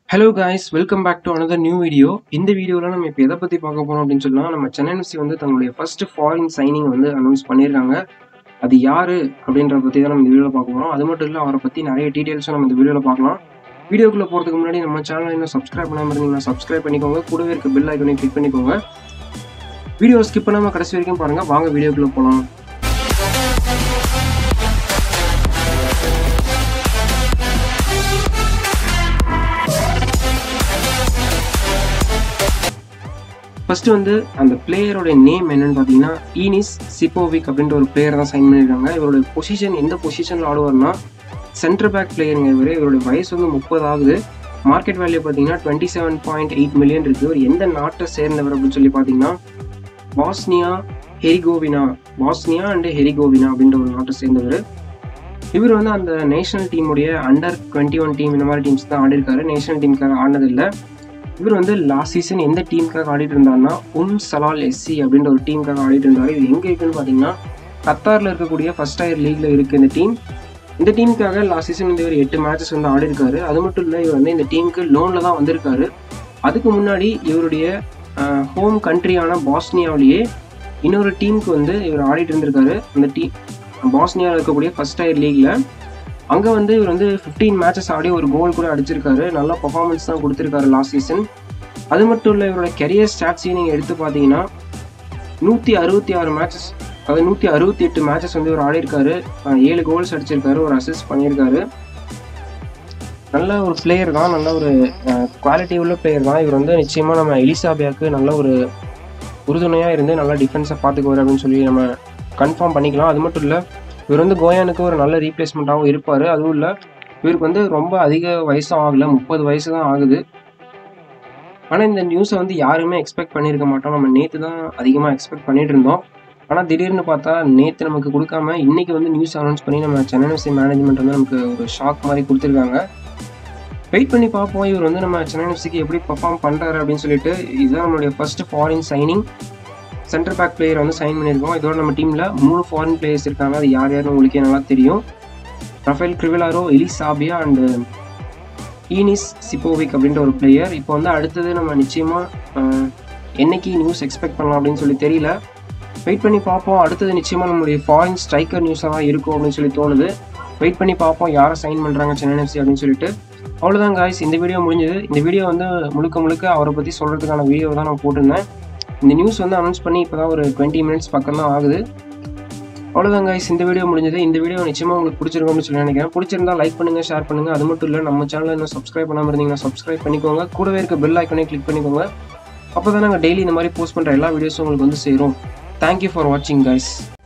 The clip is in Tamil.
hello guys welcome back to another new video இந்த வீடியோவில் நம்ம இப்போ எதை பற்றி பார்க்க போகிறோம் அப்படின்னு சொன்னால் நம்ம சென்னை எஃப்சி வந்து தங்களுடைய ஃபர்ஸ்ட் ஃபாரின் சைனிங் வந்து அனௌன்ஸ் பண்ணியிருக்காங்க அது யார் அப்படின்றத பற்றி தான் நம்ம இந்த வீடியோவில் பார்க்க போகிறோம் அது மட்டும் இல்லை அவரை பற்றி நிறைய டீட்டெயில்ஸும் நம்ம இந்த வீடியோவில் பார்க்கலாம் வீடியோக்குள்ளே போகிறதுக்கு முன்னாடி நம்ம சேனலை இன்னும் சப்ஸ்கிரைப் பண்ணாமல் இருந்தீங்கன்னா சப்ஸ்கிரைப் பண்ணிக்கோங்க கூடவே இருக்க பெல் ஐக்கனையும் கிளிக் பண்ணிக்கோங்க வீடியோ ஸ்கிப் பண்ணாமல் கடைசி வரைக்கும் பாருங்கள் வாங்க வீடியோக்குள்ளே போகலாம் ஃபர்ஸ்ட் வந்து அந்த பிளேயரோட நேம் என்னன்னு பார்த்தீங்கன்னா ஈனிஸ் சிப்போவிக் அப்படின்ற ஒரு பிளேயர் தான் சைன் பண்ணியிருக்காங்க இவரோட பொசிஷன் எந்த பொசிஷனில் ஆடுவார்னா சென்டர் பேக் பிளேயருங்க இவர் இவருடைய வயசு வந்து முப்பது ஆகுது மார்க்கெட் வேல்யூ பார்த்தீங்கன்னா twenty seven point eight million இருக்குது இவர் எந்த நாட்டை சேர்ந்தவர் அப்படின்னு சொல்லி பார்த்தீங்கன்னா Bosnia Herzegovina Bosnia and Herzegovina அப்படின்ற ஒரு நாட்டை சேர்ந்தவர் இவர் வந்து அந்த நேஷனல் டீமுடைய அண்டர் டுவெண்ட்டி ஒன் டீம் இந்த மாதிரி டீம்ஸ் தான் ஆடிருக்காரு நேஷனல் டீமுக்காக ஆனதில்லை இவர் வந்து லாஸ்ட் சீசன் எந்த டீமுக்காக ஆடிட்டு இருந்தாருன்னா உம் சலால் எஸ்சி அப்படின்ற ஒரு டீமுக்காக ஆடிட்டு இருந்தாரு இது எங்கே இருக்குன்னு பார்த்தீங்கன்னா கத்தாரில் இருக்கக்கூடிய ஃபர்ஸ்ட் டயர் லீக்ல இருக்கு இந்த டீம் இந்த டீமுக்காக லாஸ்ட் சீசன் வந்து இவர் எட்டு மேட்சஸ் வந்து ஆடிருக்காரு அது மட்டும் இல்லை இவர் வந்து இந்த டீமுக்கு லோனில் தான் வந்திருக்காரு அதுக்கு முன்னாடி இவருடைய ஹோம் கண்ட்ரியான பாஸ்னியாவிலேயே இன்னொரு டீமுக்கு வந்து இவர் ஆடிட்டு இருந்திருக்காரு அந்த டீம் பாஸ்னியாவில் இருக்கக்கூடிய ஃபர்ஸ்ட் டயர் லீக்ல அங்கே வந்து இவர் வந்து ஃபிஃப்டீன் மேட்சஸ் ஆடி ஒரு கோல் கூட அடிச்சிருக்காரு நல்ல பர்ஃபார்மன்ஸ் தான் கொடுத்துருக்காரு லாஸ்ட் சீசன் அது மட்டும் இல்லை இவரோட கெரியர் ஸ்டாட்ஸையும் நீங்கள் எடுத்து பார்த்தீங்கன்னா நூற்றி அறுபத்தி ஆறு மேட்சஸ் அதாவது நூற்றி அறுபத்தி எட்டு மேட்சஸ் வந்து இவர் ஆடிருக்காரு ஏழு கோல்ஸ் அடிச்சிருக்காரு ஒரு அசிஸ்ட் பண்ணியிருக்காரு நல்ல ஒரு பிளேயர் தான் நல்ல ஒரு குவாலிட்டி உள்ள பிளேயர் தான் இவர் வந்து நிச்சயமாக நம்ம எலிசாபியாவுக்கு நல்ல ஒரு உறுதுணையாக இருந்து நல்லா டிஃபென்ஸை பார்த்துக்குவார் அப்படின்னு சொல்லி நம்ம கன்ஃபார்ம் பண்ணிக்கலாம் அது மட்டும் இல்லை இவர் வந்து கோயானுக்கு ஒரு நல்ல ரீப்ளேஸ்மெண்ட்டாகவும் இருப்பார் அதுவும் இல்லை இவருக்கு வந்து ரொம்ப அதிக வயசும் ஆகலை முப்பது வயசு தான் ஆகுது ஆனால் இந்த நியூஸை வந்து யாருமே எக்ஸ்பெக்ட் பண்ணியிருக்க மாட்டோம் நம்ம நேற்று தான் அதிகமாக எக்ஸ்பெக்ட் பண்ணிட்டு இருந்தோம் ஆனால் திடீர்னு பார்த்தா நேற்று நமக்கு கொடுக்காம இன்னைக்கு வந்து நியூஸ் அனௌன்ஸ் பண்ணி நம்ம சென்னை எஃப்சி மேனேஜ்மெண்ட் வந்து நமக்கு ஒரு ஷாக் மாதிரி கொடுத்துருக்காங்க வெயிட் பண்ணி பார்ப்போம் இவர் வந்து நம்ம சென்னை எஃப்சிக்கு எப்படி பர்ஃபார்ம் பண்ணுறாரு அப்படின்னு சொல்லிட்டு இதுதான் நம்மளுடைய first foreign signing centre back player வந்து சைன் பண்ணியிருக்கோம் இதோட நம்ம டீமில் மூணு ஃபாரின் பிளேயர்ஸ் இருக்காங்க அது யார் யாருன்னு உங்களுக்கே நல்லா தெரியும் ரஃபேல் கிரிவிலாரோ எலிசாபியா அண்டு ஈனிஸ் சிப்போவிக் அப்படின்ற ஒரு பிளேயர் இப்போ வந்து அடுத்தது நம்ம நிச்சயமாக என்னைக்கு நியூஸ் எக்ஸ்பெக்ட் பண்ணலாம் அப்படின்னு சொல்லி தெரியல வெயிட் பண்ணி பார்ப்போம் அடுத்தது நிச்சயமாக நம்மளுடைய ஃபாரின் ஸ்ட்ரைக்கர் நியூஸாக தான் இருக்கும் அப்படின்னு சொல்லி தோணுது வெயிட் பண்ணி பார்ப்போம் யாரை சைன் பண்ணுறாங்க சென்னை எஃப்சி அப்படின்னு சொல்லிட்டு அவ்வளோதான் காய்ஸ் இந்த வீடியோ முடிஞ்சது இந்த வீடியோ வந்து முழுக்க முழுக்க அவரை பற்றி சொல்கிறதுக்கான வீடியோ தான் நான் போட்டிருந்தேன் இந்த நியூஸ் வந்து அனௌன்ஸ் பண்ணி இப்போ தான் ஒரு டுவெண்ட்டி மினிட்ஸ் பக்கம் தான் ஆகுது அவ்வளோதான் கைஸ் இந்த வீடியோ முடிஞ்சது இந்த வீடியோ நிச்சயமாக உங்களுக்கு பிடிச்சிருக்கும்னு சொல்லி நினைக்கிறேன் பிடிச்சிருந்தா லைக் பண்ணுங்கள் ஷேர் பண்ணுங்கள் அது மட்டும் இல்லை நம்ம சேனலில் இன்னும் சப்ஸ்கிரைப் பண்ணாமல் இருந்தீங்கன்னா சப்ஸ்கிரைப் பண்ணிக்கோங்க கூடவே இருக்க பெல் ஐக்கனே கிளிக் பண்ணிக்கோங்க அப்போ தான் நாங்கள் டெய்லி இந்த மாதிரி போஸ்ட் பண்ணுற எல்லா வீடியோஸும் உங்களுக்கு வந்து சேரும் தேங்க்யூ ஃபார் வாட்சிங் கைஸ்